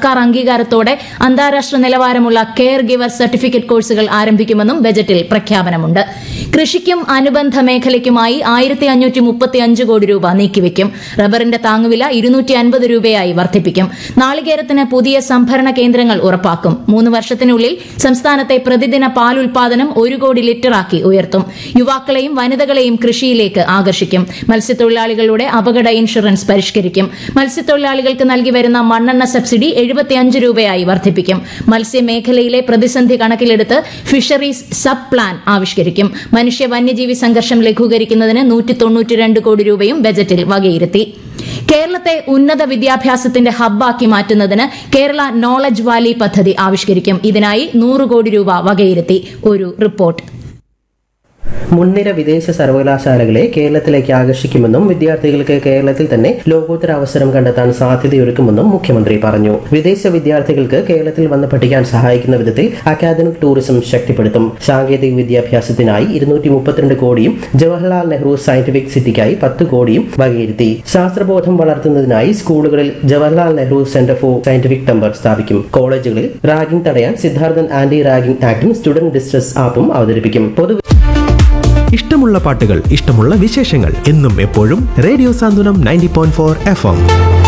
സർക്കാർ അംഗീകാരത്തോടെ അന്താരാഷ്ട്ര നിലവാരമുള്ള കെയർ ഗിവർ സർട്ടിഫിക്കറ്റ് കോഴ്സുകൾ ആരംഭിക്കുമെന്നും ബജറ്റിൽ പ്രഖ്യാപനമുണ്ട് കൃഷിക്കും അനുബന്ധ മേഖലയ്ക്കുമായി ആയിരത്തി അഞ്ഞൂറ്റി മുപ്പത്തി അഞ്ച് കോടി രൂപ നീക്കിവെക്കും റബ്ബറിന്റെ താങ്ങുവില ഇരുന്നൂറ്റി അൻപത് രൂപയായി വർദ്ധിപ്പിക്കും നാളികേരത്തിന് പുതിയ സംഭരണ കേന്ദ്രങ്ങൾ ഉറപ്പാക്കും മൂന്ന് വർഷത്തിനുള്ളിൽ സംസ്ഥാനത്തെ പ്രതിദിന പാൽ ഉൽപാദനം ഒരു കോടി ലിറ്ററാക്കി ഉയർത്തും യുവാക്കളെയും വനിതകളെയും കൃഷിയിലേക്ക് ആകർഷിക്കും മത്സ്യത്തൊഴിലാളികളുടെ അപകട ഇൻഷുറൻസ് പരിഷ്കരിക്കും മത്സ്യത്തൊഴിലാളികൾക്ക് നൽകി വരുന്ന മണ്ണെണ്ണ സബ്സിഡി എഴുപത്തിയഞ്ച് രൂപയായി വർദ്ധിപ്പിക്കും മത്സ്യമേഖലയിലെ പ്രതിസന്ധി കണക്കിലെടുത്ത് ഫിഷറീസ് സബ് പ്ലാൻ ആവിഷ്കരിക്കും മനുഷ്യ വന്യജീവി സംഘർഷം ലഘൂകരിക്കുന്നതിന് നൂറ്റി തൊണ്ണൂറ്റിരണ്ട് കോടി രൂപയും ബജറ്റിൽ വകയിരുത്തി കേരളത്തെ ഉന്നത വിദ്യാഭ്യാസത്തിന്റെ ഹബ്ബാക്കി മാറ്റുന്നതിന് കേരള നോളജ് വാലി പദ്ധതി ആവിഷ്കരിക്കും ഇതിനായി നൂറ് കോടി രൂപ വകയിരുത്തി ഒരു റിപ്പോർട്ട് മുൻനിര വിദേശ സർവകലാശാലകളെ കേരളത്തിലേക്ക് ആകർഷിക്കുമെന്നും വിദ്യാർത്ഥികൾക്ക് കേരളത്തിൽ തന്നെ ലോകോത്തര അവസരം കണ്ടെത്താൻ സാധ്യതയൊരുക്കുമെന്നും മുഖ്യമന്ത്രി പറഞ്ഞു വിദേശ വിദ്യാർത്ഥികൾക്ക് കേരളത്തിൽ വന്ന് പഠിക്കാൻ സഹായിക്കുന്ന വിധത്തിൽ അക്കാദമിക് ടൂറിസം ശക്തിപ്പെടുത്തും സാങ്കേതിക വിദ്യാഭ്യാസത്തിനായി ഇരുന്നൂറ്റി മുപ്പത്തിരണ്ട് കോടിയും ജവഹർലാൽ നെഹ്റു സയന്റിഫിക് സിറ്റിക്കായി പത്ത് കോടിയും വകയിരുത്തി ശാസ്ത്രബോധം വളർത്തുന്നതിനായി സ്കൂളുകളിൽ Jawaharlal Nehru centre for scientific temper സ്ഥാപിക്കും കോളേജുകളിൽ റാഗിംഗ് തടയാൻ സിദ്ധാർത്ഥൻ ആന്റി റാഗിംഗ് ആക്ടും സ്റ്റുഡന്റ് ഡിസ്ട്രസ് ആപ്പും അവതരിപ്പിക്കും പൊതു ഇഷ്ടമുള്ള പാട്ടുകൾ ഇഷ്ടമുള്ള വിശേഷങ്ങൾ എന്നും എപ്പോഴും radio Santhwanam ninety point four F M